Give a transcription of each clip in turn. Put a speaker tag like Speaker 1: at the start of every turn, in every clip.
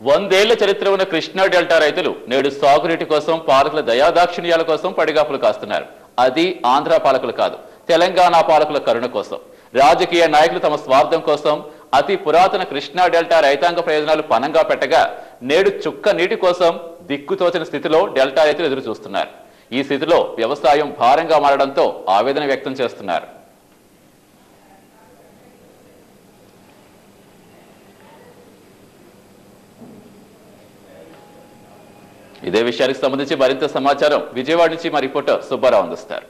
Speaker 1: వందేళ్ల చరిత్ర ఉన్న కృష్ణా డెల్టా రైతులు నేడు సాగునీటి కోసం పాలకుల దయాదాక్షిణ్యాల కోసం పడిగాపులు కాస్తున్నారు అది ఆంధ్ర పాలకులు కాదు తెలంగాణ పాలకుల కరుణ కోసం రాజకీయ నాయకులు తమ స్వార్థం కోసం అతి పురాతన కృష్ణా డెల్టా రైతాంగ ప్రయోజనాలు పనంగా పెట్టగా నేడు చుక్క నీటి కోసం దిక్కుతోచని స్థితిలో డెల్టా రైతులు ఎదురు చూస్తున్నారు ఈ స్థితిలో వ్యవసాయం భారంగా మారడంతో ఆవేదన వ్యక్తం చేస్తున్నారు ఇదే విషయానికి సంబంధించి మరింత సమాచారం విజయవాడ నుంచి మా రిపోర్టర్ సుబ్బారావు అందిస్తారు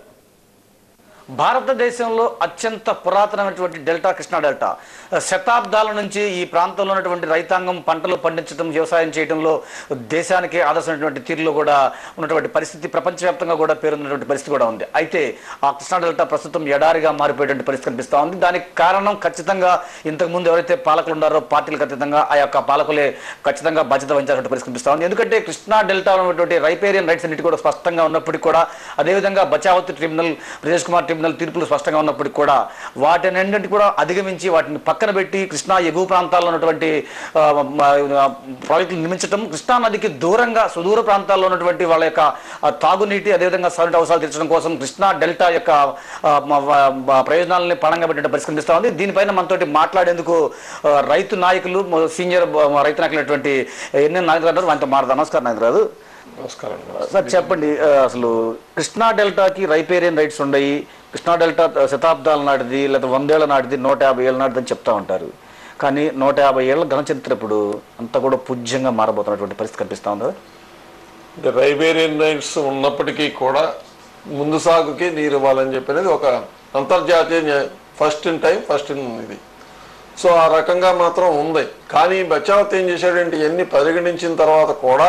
Speaker 2: భారతదేశంలో అత్యంత పురాతనమైనటువంటి డెల్టా కృష్ణా డెల్టా శతాబ్దాల నుంచి ఈ ప్రాంతంలో ఉన్నటువంటి రైతాంగం పంటలు పండించడం వ్యవసాయం చేయడంలో దేశానికి ఆదర్శమైనటువంటి తీరులో కూడా ఉన్నటువంటి పరిస్థితి ప్రపంచవ్యాప్తంగా కూడా పేరున్నటువంటి పరిస్థితి కూడా ఉంది అయితే ఆ కృష్ణా డెల్టా ప్రస్తుతం ఎడారిగా మారిపోయేటువంటి పరిస్థితి కనిపిస్తూ ఉంది దానికి కారణం ఖచ్చితంగా ఇంతకుముందు ఎవరైతే పాలకులు ఉన్నారో పార్టీలకు ఖచ్చితంగా ఆ యొక్క పాలకులే ఖచ్చితంగా బాధ్యత వహించాల్సిన పరిస్థితి కనిపిస్తూ ఉంది ఎందుకంటే కృష్ణా డెల్టాలో ఉన్నటువంటి రైపేరియన్ రైట్స్ అన్నిటి కూడా స్పష్టంగా ఉన్నప్పటికీ కూడా అదేవిధంగా బచావతి ట్రిబ్యునల్ ప్రదేశ్ కుమార్ ట్రిబ్యునల్ తీర్పులు స్పష్టంగా ఉన్నప్పటికీ కూడా వాటిని అన్నింటి కూడా అధిగమించి వాటిని పక్కన పెట్టి కృష్ణా ఎగువ ప్రాంతాల్లో ఉన్నటువంటి ఆ, మ- ప్రాజెక్టులు నిర్మించడం కృష్ణా నదికి దూరంగా సుదూర ప్రాంతాల్లో ఉన్నటువంటి వాళ్ళ యొక్క ఆ, తాగునీటి అదేవిధంగా సాగునీటి అవసరాలు తీర్చడం కోసం కృష్ణా డెల్టా యొక్క ఆ, మ- మ- మ- ప్రయోజనాలని పణంగా పెట్టే పరిస్థితి కనిపిస్తా ఉంది దీనిపైన మనతోటి మాట్లాడేందుకు ఆ, రైతు నాయకులు మ- సీనియర్ బ- రైతు నాయకులైనటువంటి ఎన్ఎన్ నాయకులు అంటారు వాళ్ళతో మాట్లాడదాం నమస్కారం నాయకురాదు
Speaker 3: నమస్కారం
Speaker 2: సార్ చెప్పండి ఆ, అసలు కృష్ణా డెల్టాకి రైపేరియన్ రైట్స్ ఉన్నాయి కృష్ణా డెల్టా శతాబ్దాల నాటిది లేదా వందేళ్ల నాటిది నూట యాభై ఏళ్ళ నాటిది అని చెప్తా ఉంటారు కానీ నూట యాభై ఏళ్ళ ఘన చరిత్ర ఇప్పుడు అంతా కూడా పూజ్యంగా మారబోతున్నటువంటి పరిస్థితి కనిపిస్తా ఉంది కదా?
Speaker 3: అంటే రైబేరియన్ రైట్స్ ఉన్నప్పటికీ కూడా ముందు సాగుకి నీరు ఇవ్వాలని చెప్పినది ఒక అంతర్జాతీయ first in time first in ఇది సో ఆ రకంగా మాత్రం ఉంది కానీ బచావత్ ఏం చేశాడంటే ఇవన్నీ పరిగణించిన తర్వాత కూడా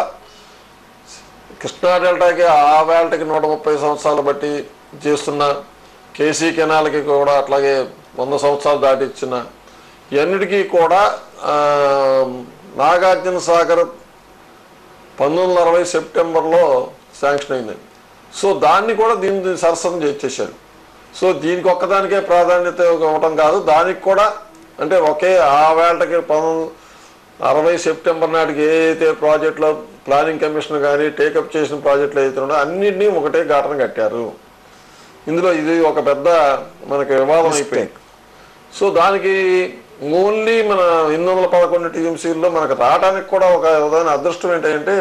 Speaker 3: కృష్ణా డెల్టాకి ఆ వేళకి నూట ముప్పై సంవత్సరాలు బట్టి చేస్తున్న కేసీ కెనాల్కి కూడా అట్లాగే వంద సంవత్సరాలు దాటిచ్చిన ఇవన్నిటికీ కూడా ఆ, నాగార్జున సాగర్ పంతొమ్మిది వందల అరవై సెప్టెంబర్లో శాంక్షన్ అయింది సో దాన్ని కూడా దీన్ని సరసన చేసేసారు సో దీనికి ఒక్కదానికే ప్రాధాన్యత ఇవ్వటం కాదు దానికి కూడా అంటే ఒకే ఆ వేళకి పంతొమ్మిది అరవై సెప్టెంబర్ నాటికి ఏ అయితే ప్రాజెక్టులో ప్లానింగ్ కమిషన్ కానీ టేకప్ చేసిన ప్రాజెక్టులు అయితే ఉన్నాయో అన్నింటినీ ఒకటే ఘటన కట్టారు ఇందులో ఇది ఒక పెద్ద మనకి వివాదం అయిపోయింది సో దానికి ఓన్లీ మన ఎనిమిది వందల పదకొండు టీఎంసీల్లో మనకు రావడానికి కూడా ఒక ఉదాహరణ అదృష్టం ఏంటంటే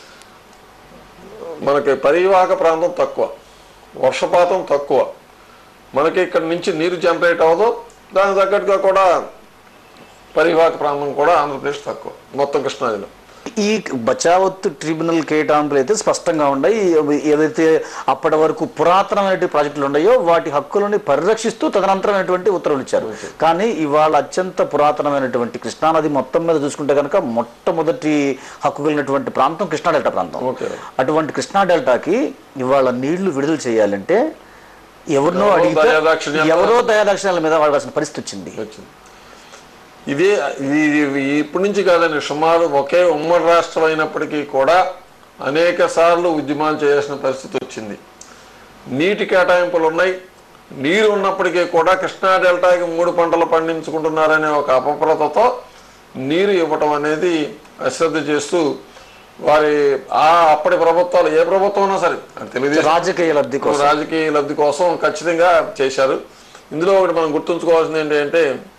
Speaker 3: మనకి పరివాహక ప్రాంతం తక్కువ వర్షపాతం తక్కువ మనకి ఇక్కడ నుంచి నీరు జనరేట్ అవ్వదు దానికి తగ్గట్టుగా కూడా పరివాహక ప్రాంతం కూడా ఆంధ్రప్రదేశ్ తక్కువ మొత్తం కృష్ణాదిలో
Speaker 2: ఈ బచావత్ ట్రిబ్యునల్ కేటాయింపులు అయితే స్పష్టంగా ఉన్నాయి ఏదైతే అప్పటి వరకు పురాతనమైన ప్రాజెక్టులు ఉన్నాయో వాటి హక్కులని పరిరక్షిస్తూ తదనంతరమైనటువంటి ఉత్తర్వులు ఇచ్చారు కానీ ఇవాళ అత్యంత పురాతనమైనటువంటి కృష్ణానది మొత్తం మీద చూసుకుంటే కనుక మొట్టమొదటి హక్కు కలిగినటువంటి ప్రాంతం కృష్ణా డెల్టా ప్రాంతం
Speaker 3: ఓకే
Speaker 2: అటువంటి కృష్ణా డెల్టాకి ఇవాళ నీళ్లు విడుదల చేయాలంటే ఎవరినో
Speaker 3: ఎవరో
Speaker 2: అడిగితే
Speaker 3: దయాదాక్షిణ్యాలు-
Speaker 2: ఎవరో దయాదాక్షిణ్యాల మీద వాడాల్సిన పరిస్థితి వచ్చింది
Speaker 3: వచ్చింది ఇదే ఇది ఇది ఇప్పటి నుంచి కాదండి సుమారు ఒకే ఉమ్మడి రాష్ట్రం అయినప్పటికీ కూడా అనేక సార్లు ఉద్యమాలు చేయాల్సిన పరిస్థితి వచ్చింది నీటి కేటాయింపులు ఉన్నాయి నీరు ఉన్నప్పటికీ కూడా కృష్ణా డెల్టాకి మూడు పంటలు పండించుకుంటున్నారనే ఒక అపప్రతతో నీరు ఇవ్వటం అనేది అశ్రద్ధ చేస్తూ వారి ఆ అప్పటి ప్రభుత్వాలు ఏ ప్రభుత్వం ఉన్నా సరే అది తెలుగుదేశం
Speaker 2: రాజకీయ లబ్ధి కోసం
Speaker 3: రాజకీయ లబ్ధి కోసం ఖచ్చితంగా చేశారు ఇందులో ఒకటి మనం గుర్తుంచుకోవాల్సింది ఏంటంటే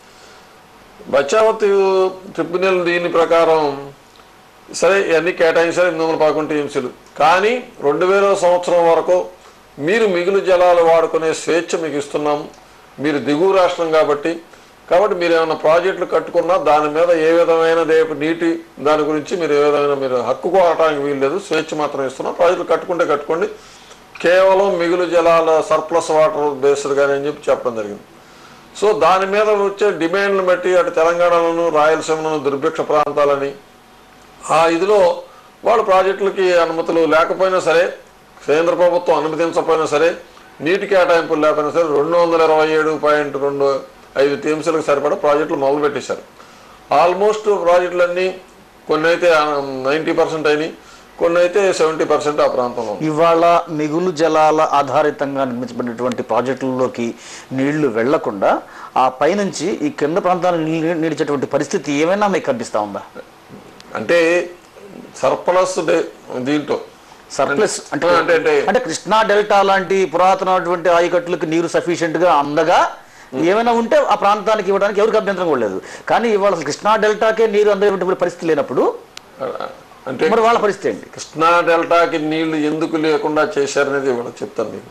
Speaker 3: బచావత్ ట్రిబ్యునల్ దీని ప్రకారం సరే ఇవన్నీ కేటాయించారు ఎనిమిది వందల పదకొండు టీఎంసీలు కానీ రెండు వేల సంవత్సరం వరకు మీరు మిగులు జలాలు వాడుకునే స్వేచ్ఛ మీకు ఇస్తున్నాం మీరు దిగువ రాష్ట్రం కాబట్టి కాబట్టి మీరు ఏమైనా ప్రాజెక్టులు కట్టుకున్నా దాని మీద ఏ విధమైన రేపు నీటి దాని గురించి మీరు ఏ విధమైన మీరు హక్కు కోరటానికి వీల్లేదు స్వేచ్ఛ మాత్రం ఇస్తున్నాం ప్రాజెక్టులు కట్టుకుంటే కట్టుకోండి కేవలం మిగులు జలాల సర్ప్లస్ వాటర్ బేస్డ్ కానీ అని చెప్పి చెప్పడం జరిగింది సో దాని మీద వచ్చే డిమాండ్లను బట్టి అటు తెలంగాణలోను రాయలసీమలోను దుర్భిక్ష ప్రాంతాలని ఆ ఇదిలో వాళ్ళు ప్రాజెక్టులకి అనుమతులు లేకపోయినా సరే కేంద్ర ప్రభుత్వం అనుమతించకపోయినా సరే నీటి కేటాయింపులు లేకపోయినా సరే రెండు వందల ఇరవై ఏడు పాయింట్ రెండు ఐదు టీఎంసీలకు సరిపడా ప్రాజెక్టులు మొదలు పెట్టేశారు ఆల్మోస్ట్ ప్రాజెక్టులన్నీ కొన్ని అయితే నైంటీ పర్సెంట్ అయినాయి కొన్ని అయితే సెవెంటీ పర్సెంట్ ఆ ప్రాంతంలో ఉన్నాయి.
Speaker 2: ఇవాళ మిగులు జలాల ఆధారితంగా నిర్మించబడినటువంటి ప్రాజెక్టుల్లోకి నీళ్లు వెళ్లకుండా ఆ పైనుంచి ఈ కింద ప్రాంతాలను నీళ్ళు నీడిచేటువంటి పరిస్థితి ఏమైనా మీకు కనిపిస్తా ఉందా
Speaker 3: అంటే సర్ప్లస్ దీంట్లో
Speaker 2: సర్ప్లస్ అంటే
Speaker 3: అంటే అంటే
Speaker 2: అంటే కృష్ణా డెల్టా లాంటి పురాతనమైనటువంటి ఆయకట్టులకు నీరు సఫిషియెంట్ గా అందగా ఏమైనా ఉంటే ఆ ప్రాంతానికి ఇవ్వడానికి ఎవరికి అభ్యంతరం కూడా లేదు కానీ ఇవాళ అసలు కృష్ణా డెల్టాకే నీరు అందేటువంటి పరిస్థితి లేనప్పుడు
Speaker 3: అంటే
Speaker 2: మరి వాళ్ళ పరిస్థితి ఏంటి
Speaker 3: కృష్ణా డెల్టాకి నీళ్లు ఎందుకు లేకుండా చేశారనేది ఇవాళ చెప్తాను మీకు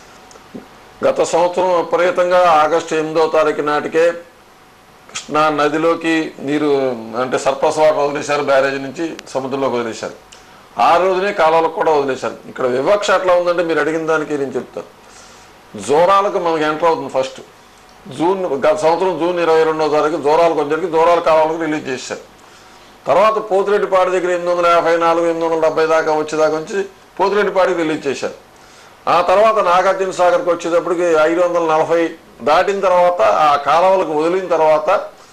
Speaker 3: గత సంవత్సరం విపరీతంగా ఆగస్టు ఎనిమిదో తారీఖు నాటికే కృష్ణా నదిలోకి నీరు అంటే సర్పస్ వాటర్ వదిలేశారు బ్యారేజ్ నుంచి సముద్రంలోకి వదిలేశారు ఆ రోజునే కాలువలకు కూడా వదిలేశారు ఇక్కడ వివక్ష ఎట్లా ఉందంటే మీరు అడిగిన దానికి నేను చెప్తాను జోరాలకు మనకి ఎంటర్ అవుతుంది ఫస్ట్ జూన్ గత సంవత్సరం జూన్ ఇరవై రెండో తారీఖు జోరాలకు వచ్చరికి జోరాల కాలువలకు రిలీజ్ చేశారు తర్వాత పోతిరెడ్డిపాడు దగ్గర ఎనిమిది వందల యాభై నాలుగు ఎనిమిది వందల డెబ్బై దాకా వచ్చేదాకా వచ్చి పోతిరెడ్డిపాడికి రిలీజ్ చేశారు ఆ తర్వాత నాగార్జున సాగర్కి వచ్చేటప్పటికి ఐదు వందల నలభై దాటిన తర్వాత ఆ కాలువలకు వదిలిన తర్వాత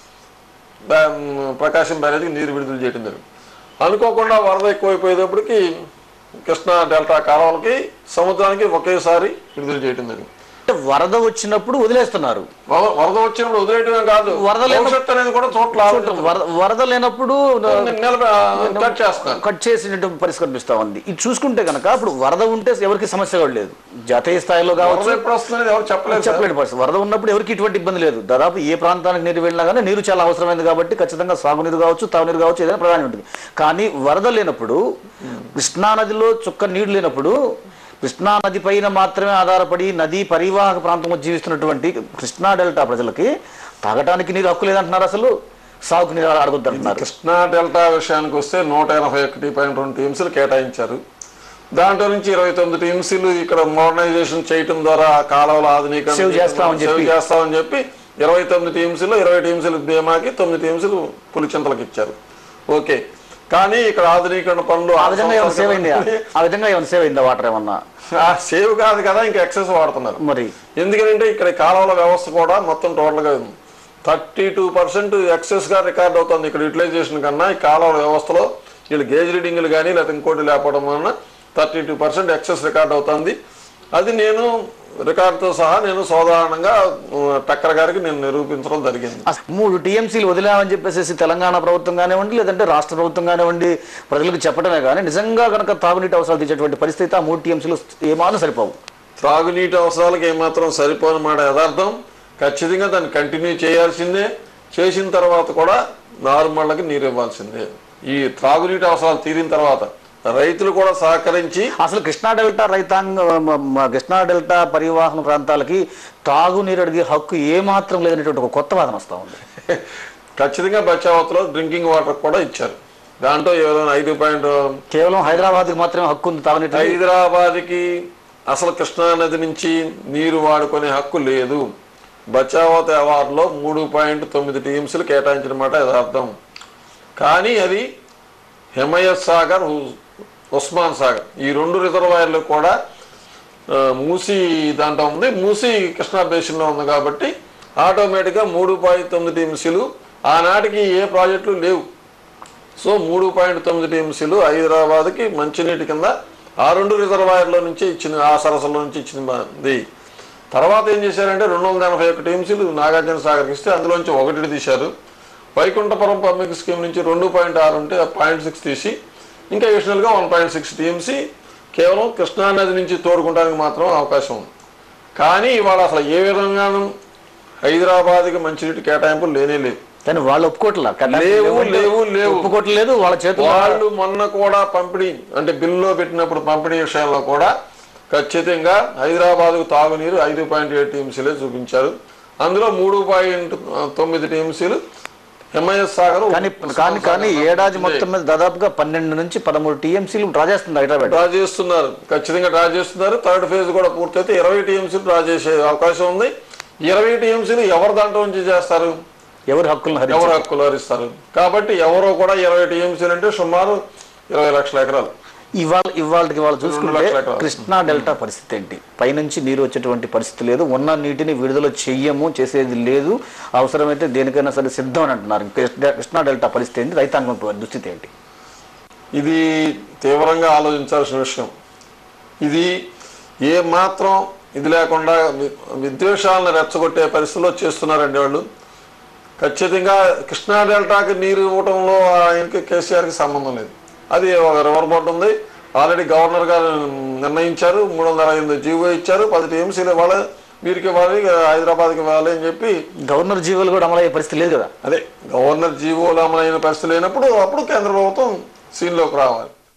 Speaker 3: బ్యా- ప్రకాశం బ్యారేజ్కి నీరు విడుదల చేయడం జరిగింది అనుకోకుండా వరద ఎక్కువైపోయేటప్పటికి కృష్ణా డెల్టా కాలువలకి సముద్రానికి ఒకేసారి విడుదల చేయడం జరిగింది
Speaker 2: అంటే వరద వచ్చినప్పుడు వదిలేస్తున్నారు
Speaker 3: వర- వరద వచ్చినప్పుడు వదిలేయటమే కాదు
Speaker 2: వరద లేనప్పుడు-
Speaker 3: భవిష్యత్తు అనేది కూడా చోట్ల ఆలోచించాలి.
Speaker 2: వరద వరద లేనప్పుడు
Speaker 3: నిలబ- కట్ చేస్తున్నారు
Speaker 2: కట్ చేసినటువంటి పరిస్థితి కనిపిస్తా ఉంది ఇది చూసుకుంటే కనుక ఇప్పుడు వరద ఉంటే ఎవరికి సమస్య కూడా లేదు జాతీయ స్థాయిలో
Speaker 3: వరద
Speaker 2: కావచ్చు
Speaker 3: ఎప్పుడు వస్తుందని ఎవరు చెప్పలేదు సార్.
Speaker 2: చెప్పలేని పరిస్థితి వరద ఉన్నప్పుడు ఎవరికి ఇటువంటి ఇబ్బంది లేదు దాదాపు ఏ ప్రాంతానికి నీరు వెళ్ళినా కానీ నీరు చాలా అవసరమైంది కాబట్టి ఖచ్చితంగా సాగునీరు కావచ్చు తాగునీరు కావచ్చు ఏదైనా ప్రధానం ఉంటుంది కానీ వరద లేనప్పుడు కృష్ణా నదిలో చుక్క నీరు లేనప్పుడు కృష్ణా నది పైన మాత్రమే ఆధారపడి నదీ పరివాహక ప్రాంతంలో జీవిస్తున్నటువంటి కృష్ణా డెల్టా ప్రజలకి తాగటానికి నీరు హక్కు లేదంటున్నారు అసలు సాగు నీరు అడగొద్దంటున్నారు
Speaker 3: కృష్ణా డెల్టా విషయానికి వస్తే నూట ఎనభై ఒకటి పాయింట్ రెండు టీమ్స్లు కేటాయించారు దాంట్లో నుంచి ఇరవై తొమ్మిది టీమ్స్లు ఇక్కడ మోడర్నైజేషన్ చేయటం ద్వారా ఆ కాలువల ఆధునీకరణ
Speaker 2: Save చేస్తామని
Speaker 3: సేవ్
Speaker 2: చెప్పి.
Speaker 3: చేస్తామని చెప్పి ఇరవై తొమ్మిది టీమ్స్లో ఇరవై టీమ్స్లు బీమాకి తొమ్మిది టీమ్స్లు పులిచింతలకు ఇచ్చారు ఓకే కానీ ఇక్కడ ఆధునీకరణ పనులు
Speaker 2: ఆ విధంగా ఏమైనా సేవ్ అయిందా ఆ విధంగా ఏమైనా సేవ్ అయిందా వాటర్ ఏమన్నా
Speaker 3: ఆ సేవ్ కాదు కదా ఇంకా ఎక్సెస్ వాడుతున్నారు
Speaker 2: మరి
Speaker 3: ఎందుకంటే ఇక్కడ కాలువల వ్యవస్థ కూడా మొత్తం టోటల్గా థర్టీ టూ పర్సెంట్ ఎక్సెస్గా రికార్డ్ అవుతుంది ఇక్కడ యూటిలైజేషన్ కన్నా ఈ కాలువల వ్యవస్థలో వీళ్ళు గేజ్ రీడింగ్లు కానీ లేకపోతే ఇంకోటి లేకపోవడం వలన thirty two percent excess record అవుతుంది అది నేను రికార్డుతో సహా నేను సాధారణంగా టక్కర్ గారికి నేను నిరూపించడం జరిగింది
Speaker 2: అసలు మూడు టీఎంసీలు వదిలామని చెప్పేసి తెలంగాణ ప్రభుత్వం కానివ్వండి లేదంటే రాష్ట్ర ప్రభుత్వం కానివ్వండి ప్రజలకు చెప్పడమే కానీ నిజంగా కనుక తాగునీటి అవసరాలు తీర్చేటువంటి పరిస్థితి ఆ మూడు టీఎంసీలు ఏమాత్రం సరిపోవు
Speaker 3: త్రాగునీటి అవసరాలకు ఏమాత్రం సరిపోని మాట యథార్థం ఖచ్చితంగా దాన్ని కంటిన్యూ చేయాల్సిందే చేసిన తర్వాత కూడా నారుమళ్ళకి నీరు ఇవ్వాల్సిందే ఈ త్రాగునీటి అవసరాలు తీరిన తర్వాత రైతులు కూడా సహకరించి
Speaker 2: అసలు కృష్ణా డెల్టా రైతాంగ మ- మ- కృష్ణా డెల్టా పరివాహన ప్రాంతాలకి తాగునీరు అడిగే హక్కు ఏమాత్రం లేదనేటువంటి ఒక కొత్త వాదన వస్తూ ఉంది
Speaker 3: ఖచ్చితంగా బచావత్లో డ్రింకింగ్ వాటర్ కూడా ఇచ్చారు దాంట్లో ఏదైనా ఐదు పాయింట్
Speaker 2: కేవలం హైదరాబాద్కి మాత్రమే హక్కు ఉంది తాగునీటి
Speaker 3: హైదరాబాద్కి అసలు కృష్ణా నది నుంచి నీరు వాడుకునే హక్కు లేదు బచావత్ అవార్డులో మూడు పాయింట్ తొమ్మిది టీమ్స్లు కేటాయించిన మాట యథార్థం కానీ అది హిమయత్ సాగర్ ఉ- ఉస్మాన్ సాగర్ ఈ రెండు రిజర్వాయర్లు కూడా ఆ, మూసి దాంట్లో ఉంది మూసి కృష్ణా బేసిన్లో ఉంది కాబట్టి ఆటోమేటిక్గా మూడు పాయింట్ తొమ్మిది టీమ్సీలు ఆనాటికి ఏ ప్రాజెక్టులు లేవు సో మూడు పాయింట్ తొమ్మిది టీఎంసీలు హైదరాబాద్కి మంచినీటి కింద ఆ రెండు రిజర్వాయర్లో నుంచి ఇచ్చిన ఆ సరస్సుల నుంచి ఇచ్చింది తర్వాత ఏం చేశారంటే రెండు వందల ఎనభై ఒక్క టీఎంసీలు నాగార్జున సాగర్కి ఇస్తే అందులోంచి ఒకటి తీశారు వైకుంఠపురం పబ్లిక్ స్కీమ్ నుంచి రెండు పాయింట్ ఆరు ఉంటే పాయింట్ సిక్స్ తీసి ఇంకా అడిషనల్గా వన్ పాయింట్ సిక్స్ టీఎంసీ కేవలం కృష్ణానది నుంచి తోడుకుంటానికి మాత్రం అవకాశం ఉంది కానీ ఇవాళ అసలు ఏ విధంగానూ హైదరాబాద్కి మంచినీటి కేటాయింపులు లేనే లేవు
Speaker 2: కానీ వాళ్ళు ఒప్పుకోవట్లా
Speaker 3: లేవు, లేవు, లేవు.
Speaker 2: ఒప్పుకోవట్లేదు వాళ్ళ చేతులు
Speaker 3: వాళ్ళు మొన్న కూడా పంపిణీ అంటే బిల్లులో పెట్టినప్పుడు పంపిణీ విషయంలో కూడా ఖచ్చితంగా హైదరాబాద్కు తాగునీరు ఐదు పాయింట్ ఏడు టీఎంసీలే చూపించారు అందులో మూడు పాయింట్ తొమ్మిది టీఎంసీలు ఎంఐఎస్ సాగర్
Speaker 2: కానీ కానీ కానీ ఏడాది మొత్తం మీద దాదాపుగా పన్నెండు నుంచి పదమూడు టీఎంసీలు డ్రా చేస్తుంది హైదరాబాద్
Speaker 3: డ్రా చేస్తున్నారు ఖచ్చితంగా డ్రా చేస్తున్నారు థర్డ్ ఫేజ్ కూడా పూర్తయితే ఇరవై టీఎంసీలు డ్రా చేసే అవకాశం ఉంది ఇరవై టీఎంసీలు ఎవరు దాంట్లో నుంచి చేస్తారు
Speaker 2: ఎవరి హక్కులను హరించి
Speaker 3: ఎవరు హక్కులు హరిస్తారు కాబట్టి ఎవరో కూడా ఇరవై టీఎంసీలు అంటే సుమారు ఇరవై లక్షల ఎకరాలు
Speaker 2: ఇవాళ ఇవాళకి వాళ్ళు చూసుకుంటే
Speaker 3: లక్షల ఎకరాలు.
Speaker 2: కృష్ణా డెల్టా పరిస్థితి ఏంటి పైనుంచి నీరు వచ్చేటువంటి పరిస్థితి లేదు ఉన్న నీటిని విడుదల చెయ్యము చేసేది లేదు అవసరమైతే దేనికైనా సరే సిద్ధం అని అంటున్నారు కృష్ణ- కృష్ణా డెల్టా పరిస్థితి ఏంటి రైతాంగం దుస్థితి ఏంటి
Speaker 3: ఇది తీవ్రంగా ఆలోచించాల్సిన విషయం ఇది ఏ మాత్రం ఇది లేకుండా వి- విద్వేషాలను రెచ్చగొట్టే పరిస్థితిలో చేస్తున్నారండి వాళ్ళు ఖచ్చితంగా కృష్ణా డెల్టాకి నీరు ఇవ్వటంలో ఆయనకి కేసీఆర్కి సంబంధం లేదు అది ఒక రివర్ బోర్డు ఉంది ఆల్రెడీ గవర్నర్ గారు నిర్ణయించారు మూడు వందల ఐదు జీవో ఇచ్చారు పది టీఎంసీలు ఇవ్వాలి వీరికి ఇవ్వాలి హైదరాబాద్కి ఇవ్వాలి అని చెప్పి
Speaker 2: గవర్నర్ జీవోలు కూడా అమలయ్యే పరిస్థితి లేదు కదా
Speaker 3: అదే గవర్నర్ జీవోలు అమలైన పరిస్థితి లేనప్పుడు అప్పుడు కేంద్ర ప్రభుత్వం సీన్లోకి రావాలి